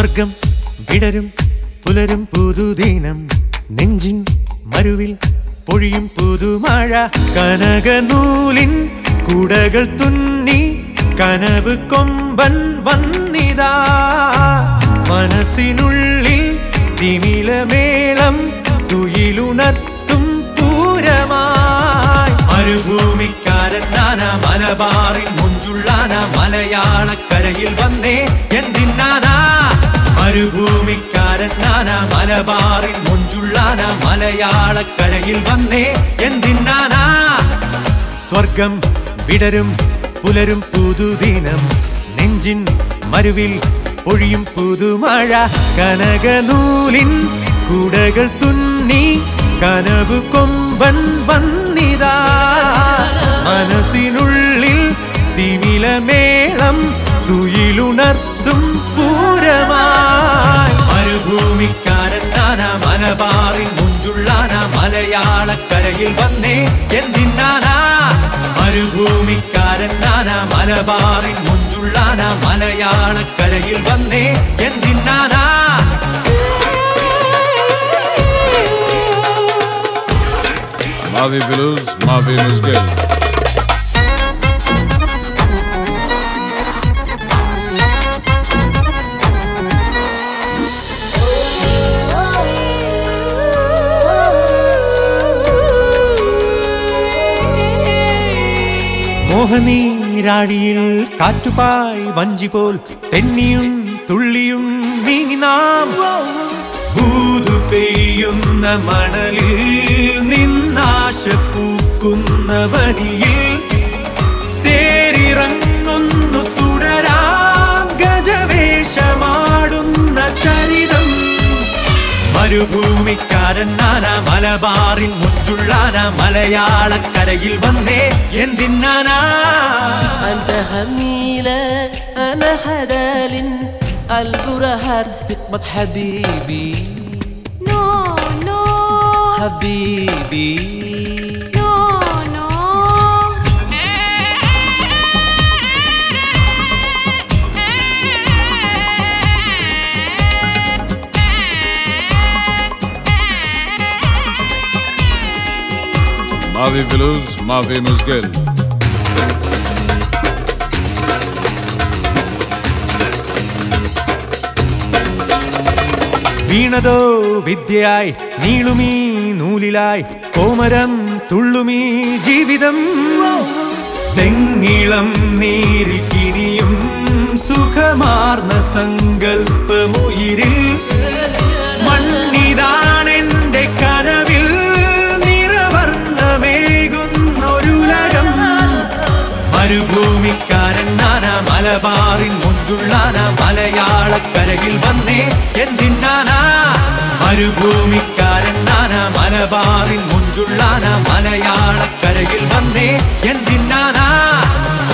സ്വർഗം വിടരും പുലരും പുതുദിനം നെഞ്ചിൻ മരുവിൽ പൊഴിയും പുതുമഴ കനകനൂലിൻ കുടകൾ തുന്നി കനവ് കൊമ്പൻ വന്നിതാ മനസ്സിനുള്ളിൽ തിമിലമേളം തുയിലുണർത്തും പൂരമായി മരുഭൂമിക്കാരൻ നാനാ മലബാറിൻ മുഞ്ചുള്ളാന മലയാളക്കരയിൽ വന്നേ എന്തിന്നാനാ മരുഭൂമിക്കാരൻ നാനാ മലബാറിൻ മുഞ്ചുള്ളാന മലയാളക്കരയിൽ വന്നേ എന്തിന്നാനാ സ്വർഗം വിടരും പുലരും പുതുദിനം നെഞ്ചിൻ മരുവിൽ പൊഴിയും പുതുമഴ കനകനൂലിൻ കുടകൾ തുന്നി കനവ് കൊമ്പൻ വന്നിതാ മനസ്സിനുള്ളിൽ തിമിലമേളം തുയിലുണർത്തും പൂരമായി മരുഭൂമിക്കാരൻ നാനാ മലബാറിൻ മുഞ്ചുള്ളാന മലയാളക്കരയിൽ വന്നേ എന്തിന്നാനാ മരുഭൂമിക്കാരൻ നാനാ മലബാറിൻ മുഞ്ചുള്ളാന മലയാളക്കരയിൽ വന്നേ എന്തിന്നാനാ Mavi Viluz, Mavi Musgil. മോഹനീരാഴിയിൽ കാറ്റുപായി വഞ്ചി പോൽ തെന്നിയും തുള്ളിയും നീങ്ങി നാം ഭൂതു പെയ്യുന്ന മണലിൽ നിന്നാശ പൂക്കുന്ന വനിയിൽ തേരിറങ്ങുന്നു തുടരാം ഗജവേഷമാടുന്ന ചരിതം മരുഭൂമിക്കാരൻ നാനാ മലബാറിൻ മുഞ്ചുള്ളാന മലയാളക്കരയിൽ വന്നേ എന്തിന്നാനാ أنت هميلة أنا خدال قلب رهد بقمة حبيبي No, no, حبيبي no, no. Mavi Viluz, Mavi Musgil. വീണതോ വിദ്യയായി നീളുമീ നൂലിലായി കോമരം തുള്ളുമീ ജീവിതം തെങ്ങിളം നീരിൽ കിനിയും സുഖമാർന്ന സങ്കൽപ്പമുയിരിൽ മണ്ണിതാണെന്റെ കനവിൽ നിറവർണ്ണമേകുന്നൊരുലകം മരുഭൂമിക്കാരൻ നാനാ മലബാറിൻ മുഞ്ചുള്ളാന മലയാളക്കരയിൽ വന്നേ എന്തിന്നാനാ മരുഭൂമിക്കാരൻ നാനാ മലബാറിൻ മുഞ്ചുള്ളാന മലയാളക്കരയിൽ വന്നേ എന്തിന്നാനാ